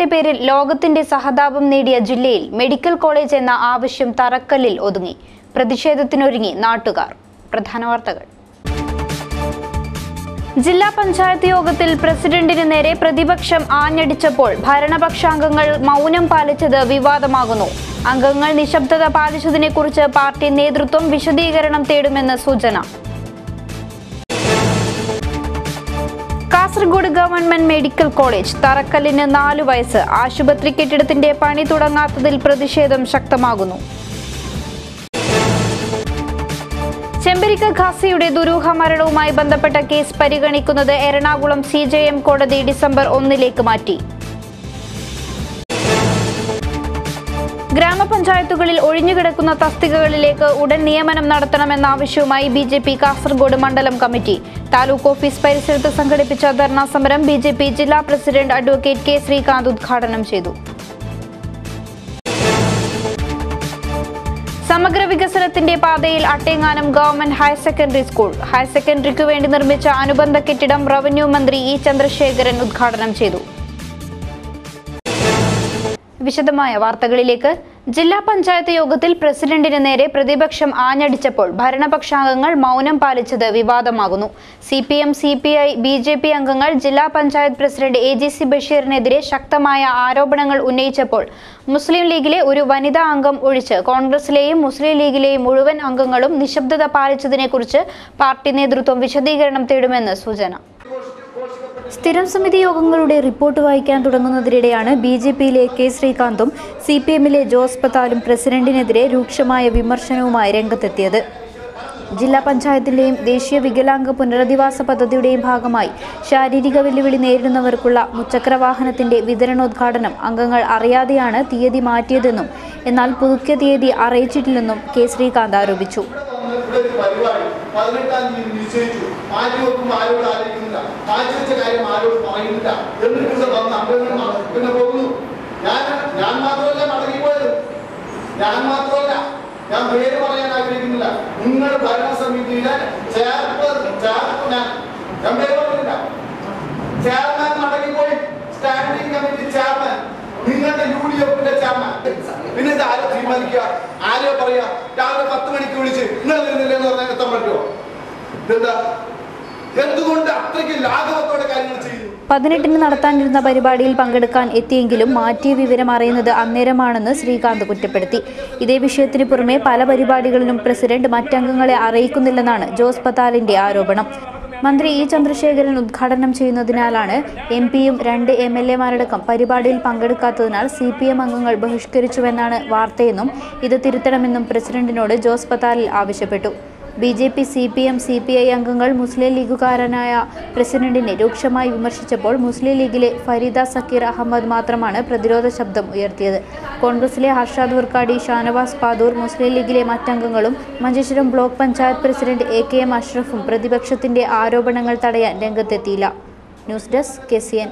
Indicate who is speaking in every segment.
Speaker 1: ശ്രീകാന്തിന്റെ പേരിൽ ലോകത്തിന്റെ സഹതാപം നേടിയ ജില്ലയിൽ മെഡിക്കൽ കോളേജ് എന്ന ആവശ്യം തറക്കല്ലിൽ ഒതുങ്ങി പ്രതിഷേധത്തിനൊരുങ്ങി നാട്ടുകാർ പ്രധാന വാർത്തകൾ ജില്ലാ പഞ്ചായത്ത് യോഗത്തിൽ പ്രസിഡന്റിന് നേരെ പ്രതിപക്ഷം ആഞ്ഞടിച്ചപ്പോൾ ഭരണപക്ഷാംഗങ്ങൾ മൗനം പാലിച്ചത് വിവാദമാകുന്നു അംഗങ്ങൾ നിശബ്ദത പാലിച്ചതിനെക്കുറിച്ച് പാർട്ടി നേതൃത്വം വിശദീകരണം തേടുമെന്ന് സൂചന കാസർഗോഡ് ഗവൺമെന്റ് മെഡിക്കൽ കോളേജ് തറക്കല്ലിന് നാലു വയസ്സ് ആശുപത്രി കെട്ടിടത്തിന്റെ പണി തുടങ്ങാത്തതിൽ പ്രതിഷേധം ശക്തമാകുന്നു ചെമ്പരിക്ക ഖാസിയുടെ ദുരൂഹ മരണവുമായി ബന്ധപ്പെട്ട കേസ് പരിഗണിക്കുന്നത് എറണാകുളം സി ജെ എം കോടതി ഡിസംബർ ഒന്നിലേക്ക് മാറ്റി ഗ്രാമപഞ്ചായത്തുകളിൽ ഒഴിഞ്ഞുകിടക്കുന്ന തസ്തികകളിലേക്ക് ഉടൻ നിയമനം നടത്തണമെന്ന ആവശ്യവുമായി ബി ജെ പി കാസർഗോഡ് മണ്ഡലം കമ്മിറ്റി താലൂക്ക് ഓഫീസ് പരിസരത്ത് സംഘടിപ്പിച്ച ധർണാ സമരം ബി ജെ പി ജില്ലാ പ്രസിഡന്റ് അഡ്വക്കേറ്റ് കെ ശ്രീകാന്ത് ഉദ്ഘാടനം ചെയ്തു സമഗ്ര വികസനത്തിന്റെ പാതയിൽ Attenganam government higher secondary school higher സെക്കൻഡറിക്ക് വേണ്ടി നിർമ്മിച്ച അനുബന്ധ കെട്ടിടം റവന്യൂ മന്ത്രി ഇ ചന്ദ്രശേഖരൻ ഉദ്ഘാടനം ചെയ്തു വിശദമായ വാർത്തകളിലേക്ക് ജില്ലാ പഞ്ചായത്ത് യോഗത്തിൽ പ്രസിഡന്റിന് നേരെ പ്രതിപക്ഷം ആഞ്ഞടിച്ചപ്പോൾ ഭരണപക്ഷാംഗങ്ങൾ മൗനം പാലിച്ചത് വിവാദമാകുന്നു C P M C P I B J P അംഗങ്ങൾ ജില്ലാ panchayat president A G C ബഷീറിനെതിരെ ശക്തമായ ആരോപണങ്ങൾ ഉന്നയിച്ചപ്പോൾ മുസ്ലിം ലീഗിലെ ഒരു വനിതാ അംഗം ഒഴിച്ച് കോൺഗ്രസിലെയും മുസ്ലിം ലീഗിലെയും മുഴുവൻ അംഗങ്ങളും നിശബ്ദത പാലിച്ചതിനെക്കുറിച്ച് പാർട്ടി നേതൃത്വം വിശദീകരണം തേടുമെന്ന് സൂചന സ്ഥിരം സമിതി യോഗങ്ങളുടെ റിപ്പോർട്ട് വായിക്കാൻ തുടങ്ങുന്നതിനിടെയാണ് ബി ജെ പിയിലെ കെ ശ്രീകാന്തും സി പി എമ്മിലെ ജോസ് പത്താലും പ്രസിഡന്റിനെതിരെ രൂക്ഷമായ വിമർശനവുമായി രംഗത്തെത്തിയത് ജില്ലാ പഞ്ചായത്തിന്റെയും ദേശീയ വികലാംഗ പുനരധിവാസ പദ്ധതിയുടെയും ഭാഗമായി ശാരീരിക വെല്ലുവിളി നേരിടുന്നവർക്കുള്ള മുച്ചക്ര വാഹനത്തിന്റെ വിതരണോദ്ഘാടനം അംഗങ്ങൾ അറിയാതെയാണ് തീയതി മാറ്റിയതെന്നും എന്നാൽ പുതുക്കിയ തീയതി അറിയിച്ചിട്ടില്ലെന്നും കെ ശ്രീകാന്ത് ആരോപിച്ചു
Speaker 2: ഇവിടെ ഒരു പരിപാടി പതിനെട്ടാം തീയതി നിശ്ചയിച്ചു മാറ്റി വെക്കുമ്പോൾ ആരോട് ആലോചിക്കുന്നില്ല മാറ്റി വെച്ച കാര്യം ആരോട് പറയുന്നില്ല എന്നിട്ട് ഇവിടെ വന്ന് അംഗങ്ങൾ മട- പിന്നെ പോകുന്നു ഞാൻ ഞാൻ മാത്രമല്ല മടങ്ങിപ്പോയത് ഞാൻ മാത്രമല്ല ഞാൻ പേര് പറയാൻ ആഗ്രഹിക്കുന്നില്ല നിങ്ങൾ ഭരണസമിതിയിലെ ചെയർപേർ ചെയർപേർ ഞാൻ ഞാൻ പേര് പറഞ്ഞില്ല ചെയർമാൻ മടങ്ങിപ്പോയി സ്റ്റാൻഡിംഗ് കമ്മിറ്റി ചെയർമാൻ നിങ്ങളുടെ യു ഡി എഫിന്റെ ചെയർമാൻ പിന്നെ ഇത് ആരോ തീരുമാനിക്കുക ആരോ പറയാ രാവിലെ പത്ത് മണിക്ക് വിളിച്ച് നിങ്ങൾ വരുന്നില്ല എന്ന് പറഞ്ഞാൽ എത്താൻ പറ്റുമോ ഇതെന്താ എന്തുകൊണ്ട് അത്രയ്ക്ക് ലാഘവത്തോടെ കാര്യങ്ങൾ ചെയ്യുന്നു
Speaker 1: പതിനെട്ടിന് നടത്താനിരുന്ന പരിപാടിയിൽ പങ്കെടുക്കാൻ എത്തിയെങ്കിലും മാറ്റിയ വിവരം അറിയുന്നത് അന്നേരമാണെന്ന് ശ്രീകാന്ത് കുറ്റപ്പെടുത്തി ഇതേ വിഷയത്തിന് പുറമെ പല പരിപാടികളിലും പ്രസിഡന്റ് മറ്റംഗങ്ങളെ അറിയിക്കുന്നില്ലെന്നാണ് ജോസ് പത്താലിന്റെ ആരോപണം മന്ത്രി ഇ ചന്ദ്രശേഖരൻ ഉദ്ഘാടനം ചെയ്യുന്നതിനാലാണ് എം പിയും രണ്ട് എം എൽ എമാരടക്കം പരിപാടിയിൽ പങ്കെടുക്കാത്തതിനാൽ സി പി എം അംഗങ്ങൾ ബഹിഷ്കരിച്ചുവെന്നാണ് വാർത്തയെന്നും ഇത് തിരുത്തണമെന്നും പ്രസിഡന്റിനോട് ജോസ് പത്താലിൽ ആവശ്യപ്പെട്ടു B J P C P M C P I അംഗങ്ങൾ മുസ്ലിം ലീഗുകാരനായ പ്രസിഡന്റിനെ രൂക്ഷമായി വിമർശിച്ചപ്പോൾ മുസ്ലിം ലീഗിലെ ഫരീദ സക്കീർ അഹമ്മദ് മാത്രമാണ് പ്രതിരോധ ശബ്ദം ഉയർത്തിയത് കോൺഗ്രസിലെ ഹർഷാദ് വർക്കാടി ഷാനവാസ് പാദൂർ മുസ്ലിം ലീഗിലെ മറ്റംഗങ്ങളും Manjeshwaram block panchayat president A K M അഷ്റഫും പ്രതിപക്ഷത്തിന്റെ ആരോപണങ്ങൾ തടയാൻ രംഗത്തെത്തിയില്ല news desk K C N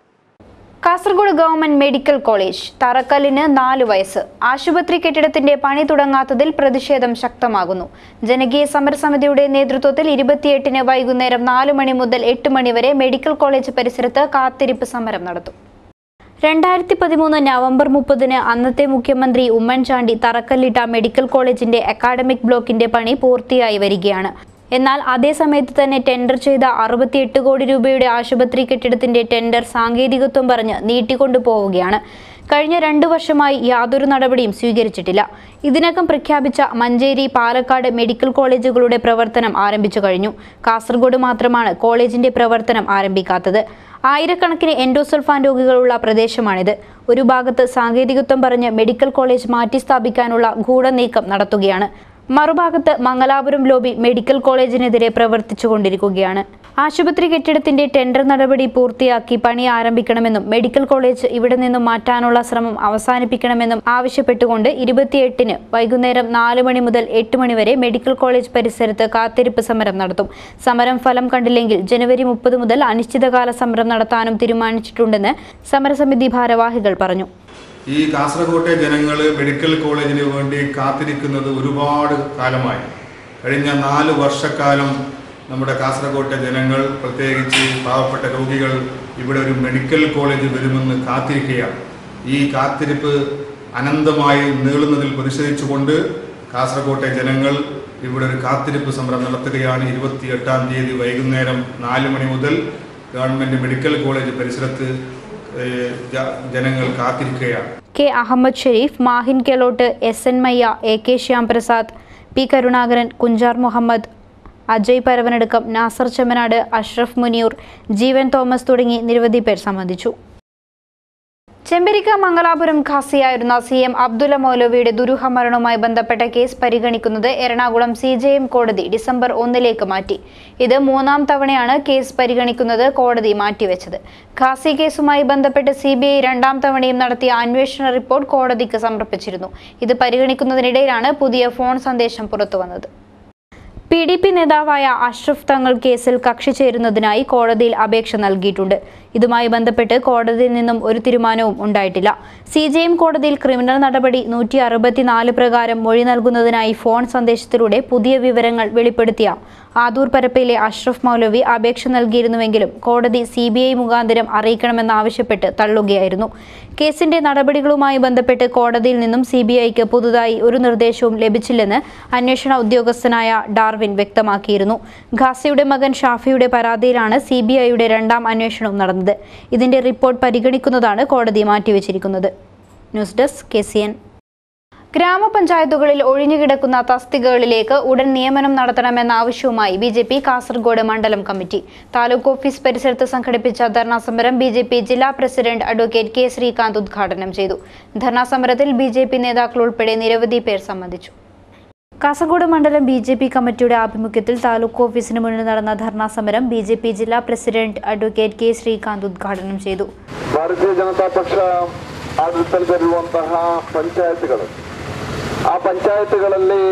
Speaker 1: Kasaragod government medical college തറക്കല്ലിന് നാല് വയസ്സ് ആശുപത്രി കെട്ടിടത്തിന്റെ പണി തുടങ്ങാത്തതിൽ പ്രതിഷേധം ശക്തമാകുന്നു ജനകീയ സമരസമിതിയുടെ നേതൃത്വത്തിൽ ഇരുപത്തിയെട്ടിന് വൈകുന്നേരം നാല് മണി മുതൽ എട്ട് മണി വരെ മെഡിക്കൽ കോളേജ് പരിസരത്ത് കാത്തിരിപ്പ് സമരം നടത്തും രണ്ടായിരത്തി പതിമൂന്ന് നവംബർ മുപ്പതിന് അന്നത്തെ മുഖ്യമന്ത്രി ഉമ്മൻചാണ്ടി തറക്കല്ലിട്ട മെഡിക്കൽ കോളേജിന്റെ അക്കാഡമിക് ബ്ലോക്കിന്റെ പണി പൂർത്തിയായി വരികയാണ് എന്നാൽ അതേ സമയത്ത് തന്നെ ടെൻഡർ ചെയ്ത അറുപത്തിയെട്ട് കോടി രൂപയുടെ ആശുപത്രി കെട്ടിടത്തിന്റെ ടെൻഡർ സാങ്കേതികത്വം പറഞ്ഞ് നീട്ടിക്കൊണ്ടു പോവുകയാണ് കഴിഞ്ഞ രണ്ടു വർഷമായി യാതൊരു നടപടിയും സ്വീകരിച്ചിട്ടില്ല ഇതിനകം പ്രഖ്യാപിച്ച മഞ്ചേരി പാലക്കാട് മെഡിക്കൽ കോളേജുകളുടെ പ്രവർത്തനം ആരംഭിച്ചു കഴിഞ്ഞു കാസർഗോഡ് മാത്രമാണ് കോളേജിന്റെ പ്രവർത്തനം ആരംഭിക്കാത്തത് ആയിരക്കണക്കിന് എൻഡോസൾഫാൻ രോഗികളുള്ള പ്രദേശമാണിത് ഒരു ഭാഗത്ത് സാങ്കേതികത്വം പറഞ്ഞ് മെഡിക്കൽ കോളേജ് മാറ്റിസ്ഥാപിക്കാനുള്ള ഗൂഢനീക്കം നടത്തുകയാണ് മറുഭാഗത്ത് മംഗലാപുരം ലോബി മെഡിക്കൽ കോളേജിനെതിരെ പ്രവർത്തിച്ചുകൊണ്ടിരിക്കുകയാണ് ആശുപത്രി കെട്ടിടത്തിന്റെ ടെൻഡർ നടപടി പൂർത്തിയാക്കി പണി ആരംഭിക്കണമെന്നും മെഡിക്കൽ കോളേജ് ഇവിടെ നിന്നും മാറ്റാനുള്ള ശ്രമം അവസാനിപ്പിക്കണമെന്നും ആവശ്യപ്പെട്ടുകൊണ്ട് ഇരുപത്തിയെട്ടിന് വൈകുന്നേരം നാല് മണി മുതൽ എട്ട് മണി വരെ മെഡിക്കൽ കോളേജ് പരിസരത്ത് കാത്തിരിപ്പ് സമരം നടത്തും സമരം ഫലം കണ്ടില്ലെങ്കിൽ ജനുവരി മുപ്പത് മുതൽ അനിശ്ചിതകാല സമരം നടത്താനും തീരുമാനിച്ചിട്ടുണ്ടെന്ന് സമരസമിതി ഭാരവാഹികൾ പറഞ്ഞു
Speaker 3: ഈ കാസർഗോട്ടെ ജനങ്ങൾ മെഡിക്കൽ കോളേജിന് വേണ്ടി കാത്തിരിക്കുന്നത് ഒരുപാട് കാലമായി കഴിഞ്ഞ നാല് വർഷക്കാലം നമ്മുടെ കാസർഗോട്ടെ ജനങ്ങൾ പ്രത്യേകിച്ച് പാവപ്പെട്ട രോഗികൾ ഇവിടെ ഒരു മെഡിക്കൽ കോളേജ് വരുമെന്ന് കാത്തിരിക്കുകയാണ് ഈ കാത്തിരിപ്പ് അനന്തമായി നീളുന്നതിൽ പ്രതിഷേധിച്ചുകൊണ്ട് കാസർഗോട്ടെ ജനങ്ങൾ ഇവിടെ ഒരു കാത്തിരിപ്പ് സമരം നടത്തുകയാണ് ഇരുപത്തി എട്ടാം തീയതി വൈകുന്നേരം നാല് മണി മുതൽ ഗവൺമെൻറ് മെഡിക്കൽ കോളേജ് പരിസരത്ത് ഏഹ്, ജ- ജനങ്ങൾ കാത്തിരിക്കുകയാണ്
Speaker 1: K Ahammed Sherif Mahin Kelot S N Mayya A K Shyamprasad P Karunakaran Kunjar Muhammad Ajay Paravanadukkam Nasar Chemmanad Ashraf Muniyoor Jeevan Thomas തുടങ്ങി നിരവധി പേർ സംബന്ധിച്ചു ചെമ്പരിക്ക മംഗലാപുരം ഖാസിയായിരുന്ന സി എം അബ്ദുല്ല മൗലവിയുടെ ദുരൂഹ മരണവുമായി ബന്ധപ്പെട്ട കേസ് പരിഗണിക്കുന്നത് എറണാകുളം സി ജെ എം കോടതി ഡിസംബർ ഒന്നിലേക്ക് മാറ്റി ഇത് മൂന്നാം തവണയാണ് കേസ് പരിഗണിക്കുന്നത് കോടതി മാറ്റിവെച്ചത് ഖാസി കേസുമായി ബന്ധപ്പെട്ട് സി ബി ഐ രണ്ടാം തവണയും നടത്തിയ അന്വേഷണ റിപ്പോർട്ട് കോടതിക്ക് സമർപ്പിച്ചിരുന്നു ഇത് പരിഗണിക്കുന്നതിനിടയിലാണ് പുതിയ ഫോൺ സന്ദേശം പുറത്തുവന്നത് പി ഡി പി നേതാവായ അഷ്റഫ് തങ്ങൾ കേസിൽ കക്ഷി ചേരുന്നതിനായി കോടതിയിൽ അപേക്ഷ നൽകിയിട്ടുണ്ട് ഇതുമായി ബന്ധപ്പെട്ട് കോടതിയിൽ നിന്നും ഒരു തീരുമാനവും ഉണ്ടായിട്ടില്ല സി ജെ എം കോടതിയിൽ ക്രിമിനൽ നടപടി നൂറ്റി അറുപത്തിനാല് പ്രകാരം മൊഴി നൽകുന്നതിനായി ഫോൺ സന്ദേശത്തിലൂടെ പുതിയ വിവരങ്ങൾ വെളിപ്പെടുത്തിയ ആദൂർ പരപ്പയിലെ അഷ്റഫ് മൗലവി അപേക്ഷ നൽകിയിരുന്നുവെങ്കിലും കോടതി സി ബി ഐ മുഖാന്തരം അറിയിക്കണമെന്നാവശ്യപ്പെട്ട് തള്ളുകയായിരുന്നു കേസിന്റെ നടപടികളുമായി ബന്ധപ്പെട്ട് കോടതിയിൽ നിന്നും സി ബി ഐക്ക് പുതുതായി ഒരു നിർദ്ദേശവും ലഭിച്ചില്ലെന്ന് അന്വേഷണ ഉദ്യോഗസ്ഥനായ ഡാർവിൻ വ്യക്തമാക്കിയിരുന്നു ഖാസിയുടെ മകൻ ഷാഫിയുടെ പരാതിയിലാണ് സി ബി ഐയുടെ രണ്ടാം അന്വേഷണവും നടന്നത് ഇതിന്റെ റിപ്പോർട്ട് പരിഗണിക്കുന്നതാണ് കോടതി മാറ്റിവെച്ചിരിക്കുന്നത് news desk K C N ഗ്രാമപഞ്ചായത്തുകളിൽ ഒഴിഞ്ഞുകിടക്കുന്ന തസ്തികകളിലേക്ക് ഉടൻ നിയമനം നടത്തണമെന്ന ആവശ്യവുമായി ബി ജെ പി കാസർഗോഡ് മണ്ഡലം കമ്മിറ്റി താലൂക്ക് ഓഫീസ് പരിസരത്ത് സംഘടിപ്പിച്ച ധർണാ സമരം ബി ജെ പി ജില്ലാ പ്രസിഡന്റ് അഡ്വക്കേറ്റ് കെ ശ്രീകാന്ത് ഉദ്ഘാടനം ചെയ്തു ധർണാ സമരത്തിൽ ബി ജെ പി നേതാക്കൾ ഉൾപ്പെടെ നിരവധി പേർ സംബന്ധിച്ചു കാസർഗോഡ് മണ്ഡലം ബി ജെ പി കമ്മിറ്റിയുടെ ആഭിമുഖ്യത്തിൽ താലൂക്ക് ഓഫീസിന് മുന്നിൽ നടന്ന ധർണാ സമരം ബി ജെ പി ജില്ലാ പ്രസിഡന്റ് അഡ്വക്കേറ്റ് കെ ശ്രീകാന്ത് ഉദ്ഘാടനം ചെയ്തു
Speaker 4: ಭಾರತೀಯ ಜನತಾ ಪಕ್ಷ ಆಡಳಿತದಲ್ಲಿರುವಂತಹ ಪಂಚಾಯತ್ಗಳು ಆ ಪಂಚಾಯತ್ಗಳಲ್ಲಿ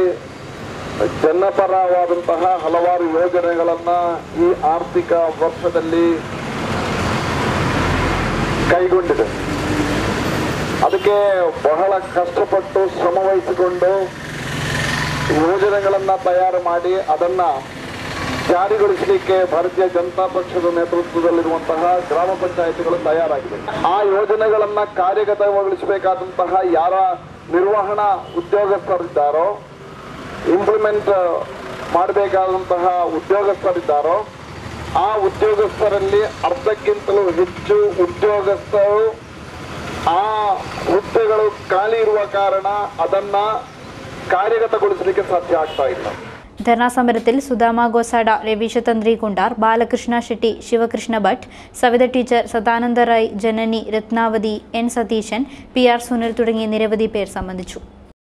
Speaker 4: ಜನಪರವಾದಂತಹ ಹಲವಾರು ಯೋಜನೆಗಳನ್ನ ಈ ಆರ್ಥಿಕ ವರ್ಷದಲ್ಲಿ ಕೈಗೊಂಡಿದೆ ಅದಕ್ಕೆ ಬಹಳ ಕಷ್ಟಪಟ್ಟು ಶ್ರಮವಹಿಸಿಕೊಂಡು ಯೋಜನೆಗಳನ್ನ ತಯಾರು ಮಾಡಿ ಅದನ್ನ ಜಾರಿಗೊಳಿಸಲಿಕ್ಕೆ ಭಾರತೀಯ ಜನತಾ ಪಕ್ಷದ ನೇತೃತ್ವದಲ್ಲಿರುವಂತಹ ಗ್ರಾಮ ಪಂಚಾಯತಿಗಳು ತಯಾರಾಗಿದೆ ಆ ಯೋಜನೆಗಳನ್ನ ಕಾರ್ಯಗತಗೊಳಿಸಬೇಕಾದಂತಹ ಯಾರ ನಿರ್ವಹಣಾ ಉದ್ಯೋಗಸ್ಥರಿದ್ದಾರೋ ಇಂಪ್ಲಿಮೆಂಟ್ ಮಾಡಬೇಕಾದಂತಹ ಉದ್ಯೋಗಸ್ಥರಿದ್ದಾರೋ ಆ ಉದ್ಯೋಗಸ್ಥರಲ್ಲಿ ಅರ್ಧಕ್ಕಿಂತಲೂ ಹೆಚ್ಚು ಉದ್ಯೋಗಸ್ಥರು ಆ ಹುದ್ದೆಗಳು ಖಾಲಿ ಇರುವ ಕಾರಣ ಅದನ್ನ ಕಾರ್ಯಗತಗೊಳಿಸಲಿಕ್ಕೆ ಸಾಧ್ಯ ಆಗ್ತಾ ಇಲ್ಲ
Speaker 1: ധർണാ സമരത്തിൽ Sudhama Gosada Ravisha Thantri Kundar Balakrishna Shetty Shivakrishna Bhat Savitha teacher Sadananda Rai Janani Rathnavathi N Satheesan P R Sunil തുടങ്ങിയ നിരവധി പേർ സംബന്ധിച്ചു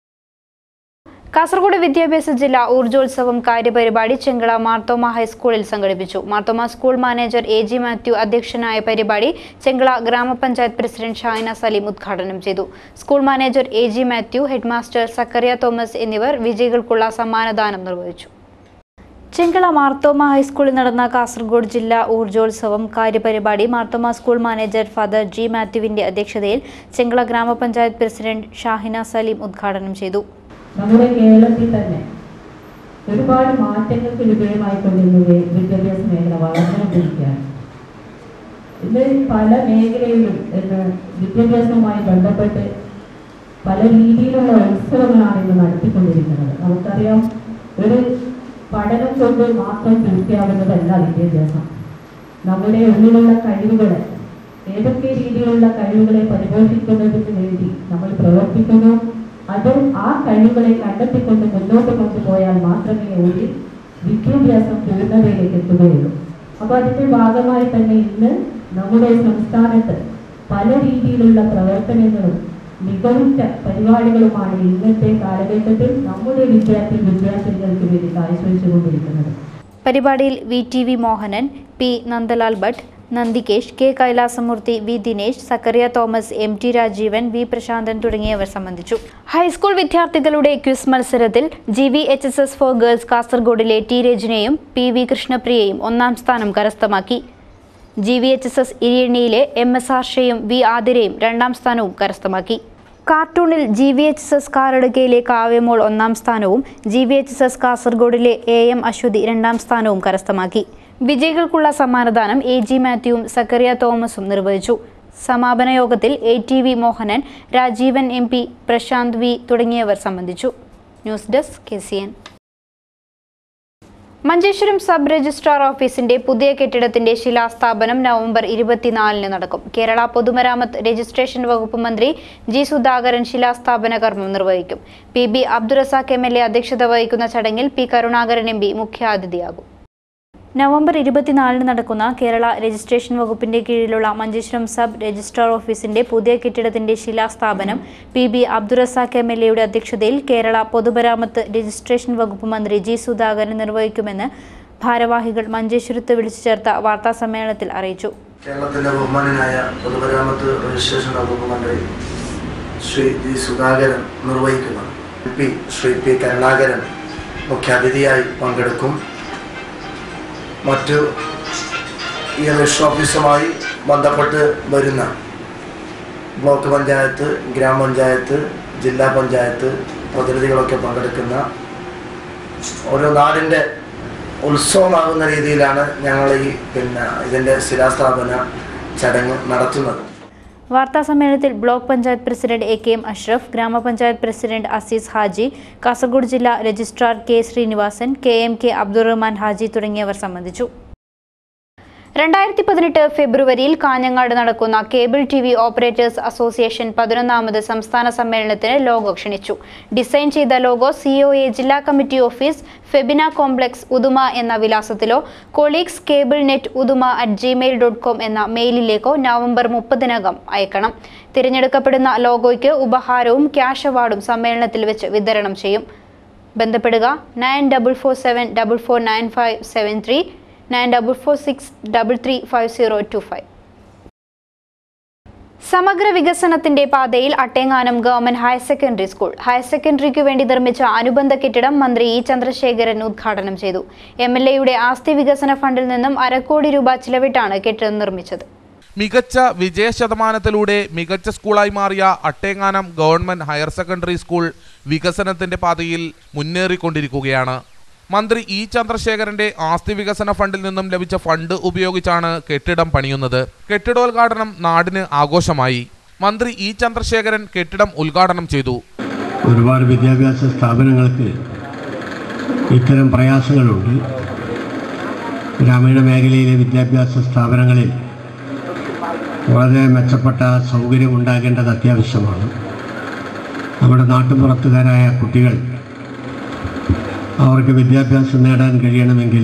Speaker 1: കാസർഗോഡ് വിദ്യാഭ്യാസ ജില്ലാ ഊർജോത്സവം കാര്യപരിപാടി ചെങ്കള മാർത്തോമ ഹൈസ്കൂളിൽ സംഘടിപ്പിച്ചു Marthoma school manager A G Mathew അധ്യക്ഷനായ പരിപാടി ചെങ്കള ഗ്രാമപഞ്ചായത്ത് പ്രസിഡന്റ് ഷാഹിന സലീം ഉദ്ഘാടനം ചെയ്തു school manager A G Mathew headmaster Zacharia Thomas എന്നിവർ വിജയികൾക്കുള്ള സമ്മാനദാനം നിർവഹിച്ചു ചെങ്കള മാർത്തോമ ഹൈസ്കൂളിൽ നടന്ന കാസർഗോഡ് ജില്ലാ ഊർജോത്സവം കാര്യപരിപാടി Marthoma school manager father G മാത്യുവിന്റെ അധ്യക്ഷതയിൽ ചെങ്കള ഗ്രാമപഞ്ചായത്ത് പ്രസിഡന്റ് ഷാഹിന സലീം ഉദ്ഘാടനം ചെയ്തു
Speaker 5: നമ്മുടെ കേരളത്തിൽ തന്നെ ഒരുപാട് മാറ്റങ്ങൾക്ക് വിധേയമായിക്കൊണ്ടിരുന്ന വി- വിദ്യാഭ്യാസ മേഖല വളർന്നുകൊണ്ടിരിക്കുകയാണ് ഇന്ന് പല മേഖലയിലും ഇന്ന് വിദ്യാഭ്യാസവുമായി ബന്ധപ്പെട്ട് പല രീതിയിലുള്ള ഉത്സവങ്ങളാണ് ഇന്ന് നടത്തിക്കൊണ്ടിരിക്കുന്നത് നമുക്കറിയാം ഒരു പഠനം കൊണ്ട് മാത്രം പൂർത്തിയാവുന്നതല്ല വിദ്യാഭ്യാസം നമ്മുടെ ഉള്ളിലുള്ള കഴിവുകളെ ഏതൊക്കെ രീതിയിലുള്ള കഴിവുകളെ പരിപോഷിക്കുന്നതിന് വേണ്ടി നമ്മൾ പ്രവർത്തിക്കുന്നു അത് ആ കഴിവുകളെ കണ്ടെത്തിക്കൊണ്ട് മുന്നോട്ട് കൊണ്ടുപോയാൽ മാത്രമേ ഒരു വിദ്യാഭ്യാസം പൂർണ്ണതയിലേക്ക് എത്തുകയുള്ളൂ അപ്പൊ അതിന്റെ ഭാഗമായി തന്നെ ഇന്ന് നമ്മുടെ സംസ്ഥാനത്ത് പല രീതിയിലുള്ള പ്രവർത്തനങ്ങളും മികവുറ്റ പരിപാടികളുമാണ് ഇന്നത്തെ കാലഘട്ടത്തിൽ നമ്മുടെ വിദ്യാർത്ഥി വിദ്യാർത്ഥികൾക്ക് വേണ്ടി കാഴ്ചവെച്ചുകൊണ്ടിരിക്കുന്നത്
Speaker 1: പരിപാടിയിൽ V T V Mohanan P Nandalal Bhat Nandikesh K Kailasamoorthy V Dinesh Zacharia Thomas M T Rajeevan V Prasanthan തുടങ്ങിയവർ സംബന്ധിച്ചു ഹൈസ്കൂൾ വിദ്യാർത്ഥികളുടെ ക്വിസ് മത്സരത്തിൽ G V H S S for girls കാസർഗോഡിലെ ടി രജനയും പി വി കൃഷ്ണപ്രിയയും ഒന്നാം സ്ഥാനം കരസ്ഥമാക്കി G V H S S ഇരിയണ്ണിയിലെ എം എസ് ആർഷയും വി ആതിരയും രണ്ടാം സ്ഥാനവും കരസ്ഥമാക്കി കാർട്ടൂണിൽ G V H S S കാറടുക്കയിലെ കാവ്യമോൾ ഒന്നാം സ്ഥാനവും G V H S S കാസർഗോഡിലെ എ എം അശ്വതി രണ്ടാം സ്ഥാനവും കരസ്ഥമാക്കി വിജയികൾക്കുള്ള സമ്മാനദാനം എ ജി മാത്യുവും സക്കറിയ തോമസും നിർവഹിച്ചു സമാപന യോഗത്തിൽ A T V Mohanan Rajeevan M P Prashanth V തുടങ്ങിയവർ സംബന്ധിച്ചു news desk K C N Manjeshwaram sub registrar ഓഫീസിന്റെ പുതിയ കെട്ടിടത്തിന്റെ ശിലാസ്ഥാപനം നവംബർ ഇരുപത്തിനാലിന് നടക്കും കേരള പൊതുമരാമത്ത് രജിസ്ട്രേഷൻ വകുപ്പ് മന്ത്രി ജി സുധാകരൻ ശിലാസ്ഥാപന കർമ്മം നിർവഹിക്കും P B Abdul Razak M L A അധ്യക്ഷത വഹിക്കുന്ന ചടങ്ങിൽ പി കരുണാകരൻ എം പി മുഖ്യാതിഥിയാകും നവംബർ ഇരുപത്തിനാലിന് നടക്കുന്ന കേരള രജിസ്ട്രേഷൻ വകുപ്പിന്റെ കീഴിലുള്ള മഞ്ചേശ്വരം സബ് രജിസ്ട്രാർ ഓഫീസിന്റെ പുതിയ കെട്ടിടത്തിന്റെ ശിലാസ്ഥാപനം P B Abdul Razak M L എയുടെ അധ്യക്ഷതയിൽ കേരള പൊതുമരാമത്ത് രജിസ്ട്രേഷൻ വകുപ്പ് മന്ത്രി ജി സുധാകരൻ നിർവഹിക്കുമെന്ന് ഭാരവാഹികൾ മഞ്ചേശ്വരത്ത് വിളിച്ചു ചേർത്ത വാർത്താസമ്മേളനത്തിൽ അറിയിച്ചു
Speaker 6: കേരളത്തിൻ്റെ ബഹുമാനായ പൊതുമരാമത്ത് രജിസ്ട്രേഷൻ വകുപ്പ് മന്ത്രി ശ്രീ ജി സുധാകരൻ നിർവഹിക്കുന്നത് പി ശ്രീ പി കരുണാകരൻ മുഖ്യാതിഥിയായി പങ്കെടുക്കും മറ്റു ഈ രജിസ്റ്റർ ഓഫീസുമായി ബന്ധപ്പെട്ട് വരുന്ന ബ്ലോക്ക് പഞ്ചായത്ത് ഗ്രാമപഞ്ചായത്ത് ജില്ലാ പഞ്ചായത്ത് പ്രതിനിധികളൊക്കെ പങ്കെടുക്കുന്ന ഓരോ നാടിൻ്റെ ഉത്സവമാകുന്ന രീതിയിലാണ് ഞങ്ങൾ ഈ പിന്നെ ഇതിൻ്റെ ശിലാസ്ഥാപന ചടങ്ങ് നടത്തുന്നത്
Speaker 1: വാർത്താ സമ്മേളനത്തിൽ block panchayat president A K M Ashraf ഗ്രാമപഞ്ചായത്ത് പ്രസിഡന്റ് അസീസ് ഹാജി കാസർഗോഡ് ജില്ലാ registrar K Srinivasan K M K Abdurahman Haji തുടങ്ങിയവർ സംബന്ധിച്ചു രണ്ടായിരത്തി പതിനെട്ട് ഫെബ്രുവരിയിൽ കാഞ്ഞങ്ങാട് നടക്കുന്ന cable T V operators association പതിനൊന്നാമത് സംസ്ഥാന സമ്മേളനത്തിന് ലോഗോ ക്ഷണിച്ചു ഡിസൈൻ ചെയ്ത ലോഗോ സിഒഎ ജില്ലാ committee office Febina complex Uduma എന്ന വിലാസത്തിലോ colleagues cable net Uduma at Gmail dot com എന്ന മെയിലിലേക്കോ നവംബർ മുപ്പതിനകം അയക്കണം തിരഞ്ഞെടുക്കപ്പെടുന്ന ലോഗോയ്ക്ക് ഉപഹാരവും ക്യാഷ് അവാർഡും സമ്മേളനത്തിൽ വെച്ച് വിതരണം ചെയ്യും ബന്ധപ്പെടുക nine double four seven double four nine five seven three nine double four six double three five zero two five സമഗ്ര വികസനത്തിന്റെ പാതയിൽ Attenganam government higher secondary school higher സെക്കൻഡറിക്ക് വേണ്ടി നിർമ്മിച്ച അനുബന്ധ കെട്ടിടം മന്ത്രി ഇ ചന്ദ്രശേഖരൻ ഉദ്ഘാടനം ചെയ്തു എം എൽ എയുടെ ആസ്തി വികസന ഫണ്ടിൽ നിന്നും അരക്കോടി രൂപ ചിലവിട്ടാണ് കെട്ടിടം നിർമ്മിച്ചത്
Speaker 7: മികച്ച വിജയ ശതമാനത്തിലൂടെ മികച്ച സ്കൂളായി മാറിയ Attenganam government higher secondary school വികസനത്തിന്റെ പാതയിൽ മുന്നേറിക്കൊണ്ടിരിക്കുകയാണ് മന്ത്രി ഇ ചന്ദ്രശേഖരന്റെ ആസ്തി വികസന ഫണ്ടിൽ നിന്നും ലഭിച്ച ഫണ്ട് ഉപയോഗിച്ചാണ് കെട്ടിടം പണിയുന്നത് കെട്ടിടോദ്ഘാടനം നാടിന് ആഘോഷമായി മന്ത്രി ഇ ചന്ദ്രശേഖരൻ കെട്ടിടം ഉദ്ഘാടനം ചെയ്തു
Speaker 8: ഒരുപാട് വിദ്യാഭ്യാസ സ്ഥാപനങ്ങൾക്ക് ഇത്തരം പ്രയാസങ്ങളുണ്ട് ഗ്രാമീണ മേഖലയിലെ വിദ്യാഭ്യാസ സ്ഥാപനങ്ങളിൽ വളരെ മെച്ചപ്പെട്ട സൗകര്യം ഉണ്ടാകേണ്ടത് അത്യാവശ്യമാണ് നമ്മുടെ നാട്ടുപുറത്തുകാരായ കുട്ടികൾ അവർക്ക് വിദ്യാഭ്യാസം നേടാൻ കഴിയണമെങ്കിൽ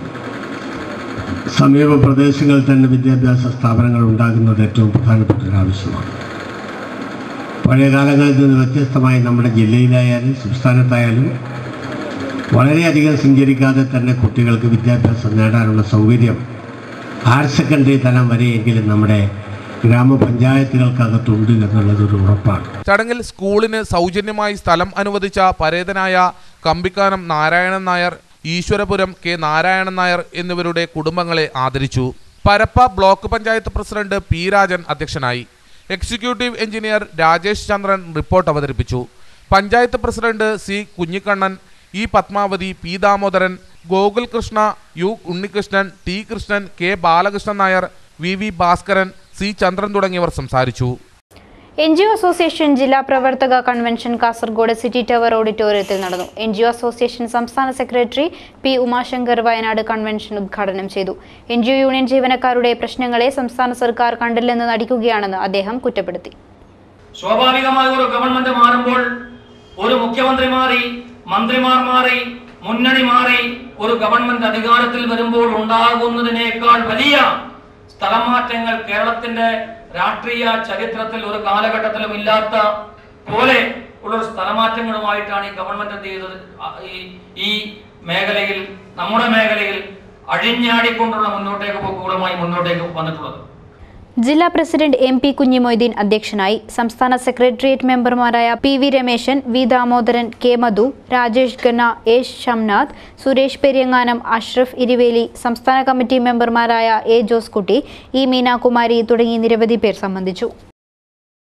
Speaker 8: സമീപ പ്രദേശങ്ങളിൽ തന്നെ വിദ്യാഭ്യാസ സ്ഥാപനങ്ങൾ ഉണ്ടാകുന്നത് ഏറ്റവും പ്രധാനപ്പെട്ട ഒരു ആവശ്യമാണ് പഴയ കാലങ്ങളിൽ നിന്ന് വ്യത്യസ്തമായി നമ്മുടെ ജില്ലയിലായാലും സംസ്ഥാനത്തായാലും വളരെയധികം സഞ്ചരിക്കാതെ തന്നെ കുട്ടികൾക്ക് വിദ്യാഭ്യാസം നേടാനുള്ള സൗകര്യം ഹയർ സെക്കൻഡറി തലം വരെയെങ്കിലും നമ്മുടെ ഗ്രാമപഞ്ചായത്തുകൾക്കകത്തുണ്ട് എന്നുള്ളത് ഒരു ഉറപ്പാണ്
Speaker 7: ചടങ്ങിൽ സ്കൂളിന് സൗജന്യമായി സ്ഥലം അനുവദിച്ച പരേതനായ കമ്പിക്കാനം നാരായണൻ നായർ ഈശ്വരപുരം കെ നാരായണൻ നായർ എന്നിവരുടെ കുടുംബങ്ങളെ ആദരിച്ചു Parappa block panchayat president P Rajan അധ്യക്ഷനായി executive engineer Rajesh Chandran report അവതരിപ്പിച്ചു panchayat president C Kunhikannan E Padmavathi P Damodaran Gokul Krishna U Unnikrishnan T Krishnan K Balakrishnan Nair V V Bhaskaran C Chandran തുടങ്ങിയവർ സംസാരിച്ചു
Speaker 1: എൻ ജി ഒ അസോസിയേഷൻ ജില്ലാ പ്രവർത്തക കൺവെൻഷൻ കാസർഗോഡ് സിറ്റി ടവർ ഓഡിറ്റോറിയത്തിൽ നടന്നു എൻ ജി ഒ അസോസിയേഷൻ സംസ്ഥാന secretary P Umashankar Wayanad convention ഉദ്ഘാടനം ചെയ്തു എൻ ജി ഒ യൂണിയൻ ജീവനക്കാരുടെ പ്രശ്നങ്ങളെ സംസ്ഥാന സർക്കാർ കണ്ടില്ലെന്ന് നടിക്കുകയാണെന്ന് അദ്ദേഹം കുറ്റപ്പെടുത്തി
Speaker 9: സ്വാഭാവികമായ ഒരു ഗവൺമെന്റ് മാറുമ്പോൾ ഒരു മുഖ്യമന്ത്രി മാറി മന്ത്രിമാർ മാറി മുന്നണി മാറി ഒരു ഗവൺമെന്റ് അധികാരത്തിൽ വരുമ്പോൾ ഉണ്ടാകുന്നതിനേക്കാൾ വലിയ സ്ഥലമാറ്റങ്ങൾ കേരളത്തിന്റെ രാഷ്ട്രീയ ചരിത്രത്തിൽ ഒരു കാലഘട്ടത്തിലും ഇല്ലാത്ത പോലെ ഉള്ള ഒരു സ്ഥലമാറ്റങ്ങളുമായിട്ടാണ് ഈ ഗവൺമെന്റ് എന്ത് ചെയ്തത് ആ, ഈ ഈ മേഖലയിൽ നമ്മുടെ മേഖലയിൽ അഴിഞ്ഞാടിക്കൊണ്ടുള്ള മുന്നോട്ടേക്ക് പോക്കുകളുമായി മുന്നോട്ടേക്ക് വന്നിട്ടുള്ളത്
Speaker 1: ജില്ലാ പ്രസിഡന്റ് എം പി കുഞ്ഞിമൊയ്തീൻ അധ്യക്ഷനായി സംസ്ഥാന സെക്രട്ടേറിയറ്റ് മെമ്പർമാരായ P V Rameshan V Damodaran K Madhu Rajesh Khanna S Shamnath Suresh Periyanganam Ashraf Iruveli സംസ്ഥാന കമ്മിറ്റി മെമ്പർമാരായ എ ജോസ് കുട്ടി ഇ മീനാകുമാരി തുടങ്ങി നിരവധി പേർ സംബന്ധിച്ചു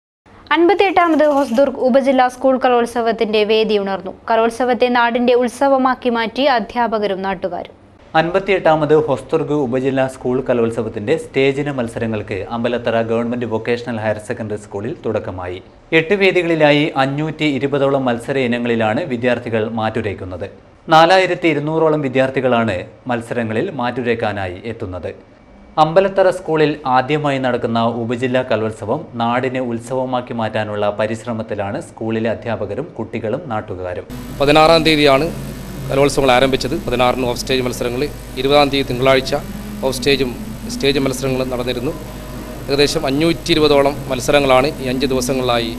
Speaker 1: അൻപത്തിയെട്ടാമത് ഹൊസ്ദുർഗ് ഉപജില്ലാ സ്കൂൾ കലോത്സവത്തിന്റെ വേദി ഉണർന്നു കലോത്സവത്തെ നാടിന്റെ ഉത്സവമാക്കി മാറ്റി അധ്യാപകരും നാട്ടുകാരും
Speaker 10: അൻപത്തിയെട്ടാമത് ഹൊസ്തുർഗ് ഉപജില്ലാ സ്കൂൾ കലോത്സവത്തിന്റെ സ്റ്റേജിന മത്സരങ്ങൾക്ക് Ambalathara government vocational higher secondary സ്കൂളിൽ തുടക്കമായി എട്ട് വേദികളിലായി അഞ്ഞൂറ്റി ഇരുപതോളം മത്സര ഇനങ്ങളിലാണ് വിദ്യാർത്ഥികൾ മാറ്റുരയ്ക്കുന്നത് നാലായിരത്തി ഇരുന്നൂറോളം വിദ്യാർത്ഥികളാണ് മത്സരങ്ങളിൽ മാറ്റുരയ്ക്കാനായി എത്തുന്നത് അമ്പലത്തറ സ്കൂളിൽ ആദ്യമായി നടക്കുന്ന ഉപജില്ലാ കലോത്സവം നാടിനെ ഉത്സവമാക്കി മാറ്റാനുള്ള പരിശ്രമത്തിലാണ് സ്കൂളിലെ അധ്യാപകരും കുട്ടികളും നാട്ടുകാരും
Speaker 11: പതിനാറാം തീയതിയാണ് കലോത്സവങ്ങൾ ആരംഭിച്ചത് പതിനാറിന് ഓഫ് സ്റ്റേജ് മത്സരങ്ങൾ ഇരുപതാം തീയതി തിങ്കളാഴ്ച ഓഫ് സ്റ്റേജും സ്റ്റേജ് മത്സരങ്ങളും നടന്നിരുന്നു ഏകദേശം അഞ്ഞൂറ്റി ഇരുപതോളം മത്സരങ്ങളാണ് ഈ അഞ്ച് ദിവസങ്ങളിലായി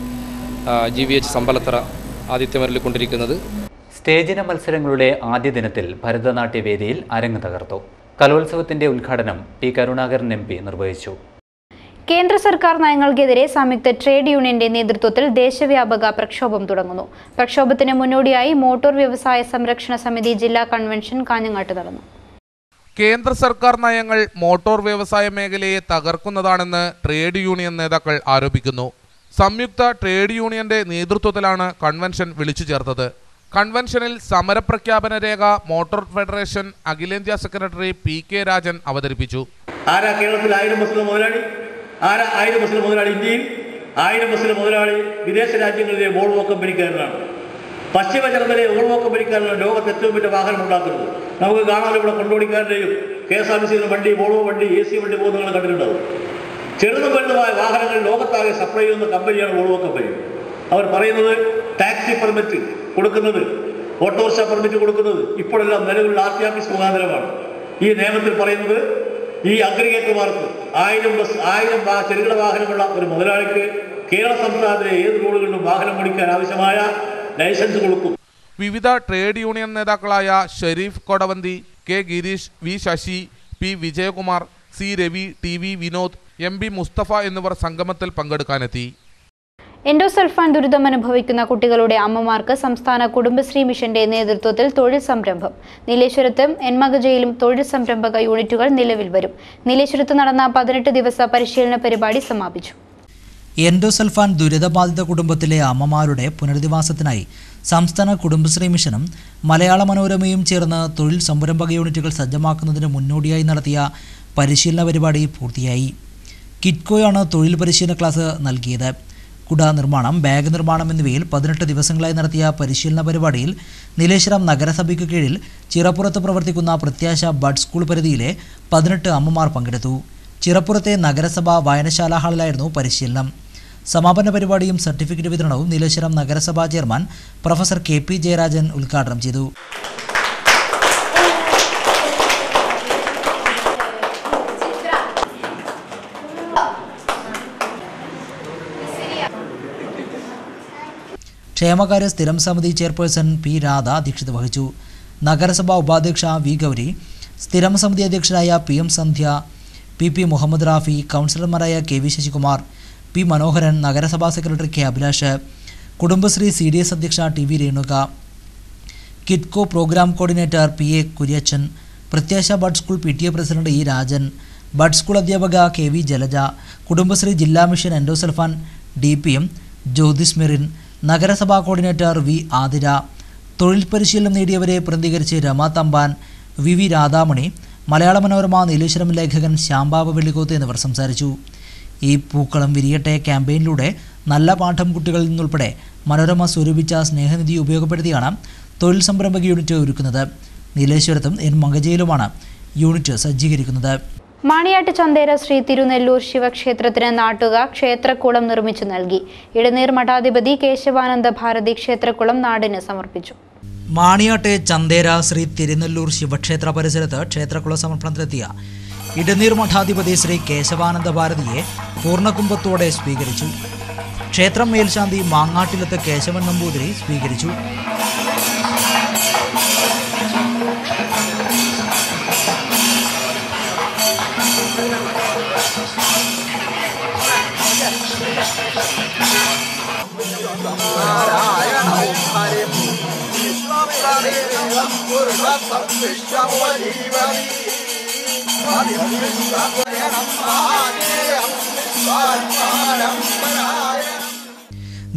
Speaker 11: ജി വി എച്ച് സമ്പലത്തറ ആതിഥ്യമരലിൽ കൊണ്ടിരിക്കുന്നത്
Speaker 10: സ്റ്റേജിന മത്സരങ്ങളുടെ ആദ്യ ദിനത്തിൽ ഭരതനാട്യ വേദിയിൽ അരങ്ങ് തകർത്തു കലോത്സവത്തിന്റെ ഉദ്ഘാടനം പി കരുണാകരൻ എം പി നിർവഹിച്ചു
Speaker 1: കേന്ദ്ര സർക്കാർ നയങ്ങൾക്കെതിരെ സംയുക്ത ട്രേഡ് യൂണിയന്റെ നേതൃത്വത്തിൽ ദേശവ്യാപക പ്രക്ഷോഭം തുടങ്ങുന്നു പ്രക്ഷോഭത്തിന് മുന്നോടിയായി മോട്ടോർ വ്യവസായ സംരക്ഷണ സമിതി ജില്ലാ കൺവെൻഷൻ കാഞ്ഞങ്ങാട്ട് നടന്നു
Speaker 7: കേന്ദ്ര സർക്കാർ നയങ്ങൾ മോട്ടോർ വ്യവസായ മേഖലയെ തകർക്കുന്നതാണെന്ന് ട്രേഡ് യൂണിയൻ നേതാക്കൾ ആരോപിക്കുന്നു സംയുക്ത ട്രേഡ് യൂണിയന്റെ നേതൃത്വത്തിലാണ് കൺവെൻഷൻ വിളിച്ചു ചേർത്തത് കൺവെൻഷനിൽ സമരപ്രഖ്യാപന രേഖ മോട്ടോർ ഫെഡറേഷൻ അഖിലേന്ത്യാ സെക്രട്ടറി പി കെ രാജൻ അവതരിപ്പിച്ചു
Speaker 12: ആരാ കേരളത്തിൽ ആയിരം ബസ്സിലെ മുതലാളി ആരാ ആയിരം ബസ്സിലെ മുതലാളി ഇന്ത്യയിൽ ആയിരം ബസ്സിലെ മുതലാളി വിദേശ രാജ്യങ്ങളിലെ വോൾവോ കമ്പനിക്കാരനാണ് പശ്ചിമ ജർമ്മനിലെ വോൾവോ കമ്പനിക്കാരനാണ് ലോകത്ത് ഏറ്റവും വലിയ വാഹനം ഉണ്ടാക്കുന്നത് നമുക്ക് കാണാൻ ഇവിടെ കൊണ്ടോടിക്കാരുടെയും കെ എസ് ആർ ടി സിയുടെ വണ്ടി വോൾവോ വണ്ടി എ സി വണ്ടി പോകുന്ന നിങ്ങൾ കണ്ടിട്ടുണ്ടാവും ചെറുതും വലുതുമായ വാഹനങ്ങൾ ലോകത്താകെ സപ്ലൈ ചെയ്യുന്ന കമ്പനിയാണ് വോൾവോ കമ്പനി അവർ പറയുന്നത് ടാക്സി പെർമിറ്റ് കൊടുക്കുന്നത് ഓട്ടോറിക്ഷ പെർമിറ്റ് കൊടുക്കുന്നത് ഇപ്പോഴെല്ലാം നിലവിലുള്ള ആർ ടി ഓഫീസ് മുഖാന്തരമാണ് ഈ നിയമത്തിൽ പറയുന്നത് ഈ അഗ്രിഗേറ്റർമാർക്ക് ആയിരം ബസ് ആയിരം വാ- ചെറുകിട വാഹനമുള്ള ഒരു മുതലാളിക്ക് കേരള സംസ്ഥാനത്തിലെ ഏത് റോഡുകളിലും വാഹനം ഓടിക്കാൻ ആവശ്യമായ ലൈസൻസ് കൊടുക്കും
Speaker 7: വിവിധ ട്രേഡ് യൂണിയൻ നേതാക്കളായ Sharif Kodavanthi K Girish V Sasi P Vijayakumar C Ravi T V Vinod M B Mustafa എന്നിവർ സംഗമത്തിൽ പങ്കെടുക്കാനെത്തി
Speaker 1: എൻഡോസൾഫാൻ ദുരിതം അനുഭവിക്കുന്ന കുട്ടികളുടെ അമ്മമാർക്ക് സംസ്ഥാന കുടുംബശ്രീ മിഷന്റെ നേതൃത്വത്തിൽ തൊഴിൽ സംരംഭം നീലേശ്വരത്തും എൻമകജയിലും തൊഴിൽ സംരംഭക യൂണിറ്റുകൾ നിലവിൽ വരും നീലേശ്വരത്ത് നടന്ന പതിനെട്ട് ദിവസ പരിശീലന പരിപാടി സമാപിച്ചു
Speaker 13: എൻഡോസൾഫാൻ ദുരിതബാധിത കുടുംബത്തിലെ അമ്മമാരുടെ പുനരധിവാസത്തിനായി സംസ്ഥാന കുടുംബശ്രീ മിഷനും മലയാള മനോരമയും ചേർന്ന് തൊഴിൽ സംരംഭക യൂണിറ്റുകൾ സജ്ജമാക്കുന്നതിന് മുന്നോടിയായി നടത്തിയ പരിശീലന പരിപാടി പൂർത്തിയായി കിറ്റ്കോയാണ് തൊഴിൽ പരിശീലന ക്ലാസ് നൽകിയത് കുട നിർമ്മാണം ബാഗ് നിർമ്മാണം എന്നിവയിൽ പതിനെട്ട് ദിവസങ്ങളായി നടത്തിയ പരിശീലന പരിപാടിയിൽ നീലേശ്വരം നഗരസഭയ്ക്ക് കീഴിൽ ചിറപ്പുറത്ത് പ്രവർത്തിക്കുന്ന പ്രത്യാശ ബഡ് സ്കൂൾ പരിധിയിലെ പതിനെട്ട് അമ്മമാർ പങ്കെടുത്തു ചിറപ്പുറത്തെ നഗരസഭ വായനശാല ഹാളിലായിരുന്നു പരിശീലനം സമാപന പരിപാടിയും സർട്ടിഫിക്കറ്റ് വിതരണവും നീലേശ്വരം നഗരസഭാ chairman professor K P Jayarajan ഉദ്ഘാടനം ചെയ്തു ക്ഷേമകാര്യ സ്ഥിരം സമിതി ചെയർപേഴ്സൺ പി രാധ അധ്യക്ഷത വഹിച്ചു നഗരസഭാ ഉപാധ്യക്ഷ വി ഗൗരി സ്ഥിരം സമിതി അധ്യക്ഷരായ P M Sandhya P P Muhammad Rafi കൗൺസിലർമാരായ K V Sasikumar P Manoharan നഗരസഭാ secretary K Abhilash Kudumbashree C D S അധ്യക്ഷ T V Renuka Kitco program coordinator P A Kuryachan Prathyasha bud school P T A president E Rajan bud school അധ്യാപക കെ വി ജലജ കുടുംബശ്രീ ജില്ലാ mission endosulfan D P M Jyothis Merin നഗരസഭാ coordinator V Athira തൊഴിൽ പരിശീലനം നേടിയവരെ പ്രതികരിച്ച് Rama Thampan V V Radhamani Malayala Manorama Nileshwaram ലേഖകൻ ശ്യാംബാബ വെള്ളിക്കോത്ത് എന്നിവർ സംസാരിച്ചു ഈ പൂക്കളം വിരിയട്ടെ ക്യാമ്പയിനിലൂടെ നല്ല പാഠം കുട്ടികളിൽ നിന്നുൾപ്പെടെ മനോരമ സ്വരൂപിച്ച സ്നേഹനിധി ഉപയോഗപ്പെടുത്തിയാണ് തൊഴിൽ സംരംഭക യൂണിറ്റ് ഒരുക്കുന്നത് നീലേശ്വരത്തും എൻ മങ്കജയിലുമാണ് യൂണിറ്റ് സജ്ജീകരിക്കുന്നത്
Speaker 1: മാണിയാട്ട് ചന്തേര ശ്രീ തിരുനെല്ലൂർ ശിവക്ഷേത്രത്തിന് നാട്ടുക ക്ഷേത്രക്കുളം നിർമ്മിച്ചു നൽകി ഇടനീർ മഠാധിപതി കേശവാനന്ദ ഭാരതി ക്ഷേത്രക്കുളം നാടിന് സമർപ്പിച്ചു
Speaker 13: മാണിയാട്ടെ ചന്തേര ശ്രീ തിരുനെല്ലൂർ ശിവക്ഷേത്ര പരിസരത്ത് ക്ഷേത്രക്കുള സമർപ്പണത്തിലെത്തിയ ഇടനീർ മഠാധിപതി ശ്രീ കേശവാനന്ദ ഭാരതിയെ പൂർണ്ണകുംഭത്തോടെ സ്വീകരിച്ചു ക്ഷേത്രം മേൽശാന്തി മാങ്ങാട്ടിലത്ത് കേശവൻ നമ്പൂതിരി സ്വീകരിച്ചു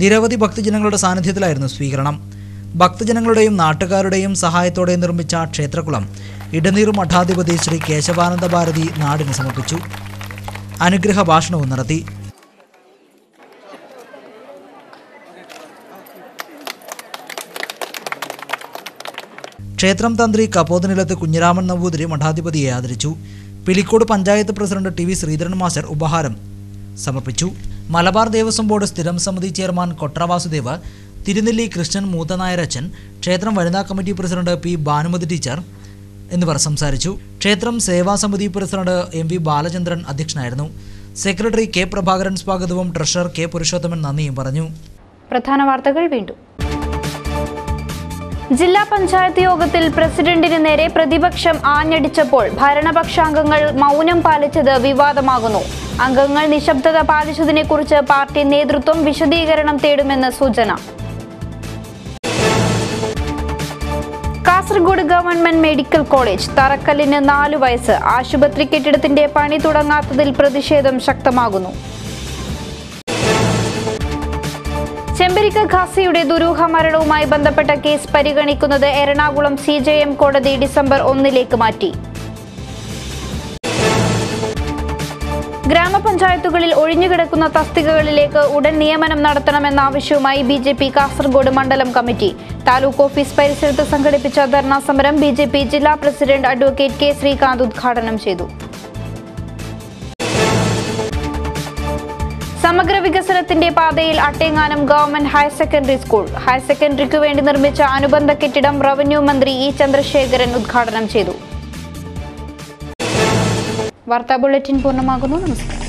Speaker 13: നിരവധി ഭക്തജനങ്ങളുടെ സാന്നിധ്യത്തിലായിരുന്നു സ്വീകരണം ഭക്തജനങ്ങളുടെയും നാട്ടുകാരുടെയും സഹായത്തോടെ നിർമ്മിച്ച ക്ഷേത്രകുളം ഇടനീർ മഠാധിപതി ശ്രീ കേശവാനന്ദ ഭാരതി നാടിന് സമർപ്പിച്ചു അനുഗ്രഹ ഭാഷണവും നടത്തി ക്ഷേത്രം തന്ത്രി കപ്പോതനിലത്ത് കുഞ്ഞിരാമൻ നമ്പൂതിരി മഠാധിപതിയെ ആദരിച്ചു Pilicode panchayat president T V Sreedharan master ഉപഹാരം സമർപ്പിച്ചു മലബാർ ദേവസ്വം ബോർഡ് സ്ഥിരം സമിതി ചെയർമാൻ കൊട്ര വാസുദേവ് തിരുനെല്ലി കൃഷ്ണൻ മൂത്തനായരച്ചൻ ക്ഷേത്രം വനിതാ committee president P Bhanumathi teacher എന്നിവർ സംസാരിച്ചു ക്ഷേത്രം സേവാ സമിതി പ്രസിഡന്റ് എം വി ബാലചന്ദ്രൻ അധ്യക്ഷനായിരുന്നു സെക്രട്ടറി കെ പ്രഭാകരൻ സ്വാഗതവും ട്രഷറർ കെ പുരുഷോത്തമൻ നന്ദിയും പറഞ്ഞു
Speaker 1: പ്രധാന വാർത്തകൾ വീണ്ടും ജില്ലാ പഞ്ചായത്ത് യോഗത്തിൽ പ്രസിഡന്റിന് നേരെ പ്രതിപക്ഷം ആഞ്ഞടിച്ചപ്പോൾ ഭരണപക്ഷാംഗങ്ങൾ മൗനം പാലിച്ചത് വിവാദമാകുന്നു അംഗങ്ങൾ നിശബ്ദത പാലിച്ചതിനെക്കുറിച്ച് പാർട്ടി നേതൃത്വം വിശദീകരണം തേടുമെന്ന് സൂചന കാസർഗോഡ് ഗവൺമെന്റ് മെഡിക്കൽ കോളേജ് തറക്കല്ലിന് നാലു വയസ്സ് ആശുപത്രി കെട്ടിടത്തിന്റെ പണി തുടങ്ങാത്തതിൽ പ്രതിഷേധം ശക്തമാകുന്നു ചെമ്പരിക്ക ഖാസിയുടെ ദുരൂഹ മരണവുമായി ബന്ധപ്പെട്ട കേസ് പരിഗണിക്കുന്നത് എറണാകുളം സി ജെ എം കോടതി ഡിസംബർ ഒന്നിലേക്ക് മാറ്റി ഗ്രാമപഞ്ചായത്തുകളിൽ ഒഴിഞ്ഞുകിടക്കുന്ന തസ്തികകളിലേക്ക് ഉടൻ നിയമനം നടത്തണമെന്ന ആവശ്യവുമായി ബി ജെ പി കാസർഗോഡ് മണ്ഡലം കമ്മിറ്റി താലൂക്ക് ഓഫീസ് പരിസരത്ത് സംഘടിപ്പിച്ച ധർണാ സമരം ബി ജെ പി ജില്ലാ പ്രസിഡന്റ് അഡ്വക്കേറ്റ് കെ ശ്രീകാന്ത് ഉദ്ഘാടനം ചെയ്തു സമഗ്ര വികസനത്തിന്റെ പാതയിൽ Attenganam government higher secondary school higher സെക്കൻഡറിക്ക് വേണ്ടി നിർമ്മിച്ച അനുബന്ധ കെട്ടിടം റവന്യൂ മന്ത്രി ഇ ചന്ദ്രശേഖരൻ ഉദ്ഘാടനം ചെയ്തു വാർത്താ ബുള്ളറ്റിൻ പൂർണ്ണമാകുന്നു നമസ്കാരം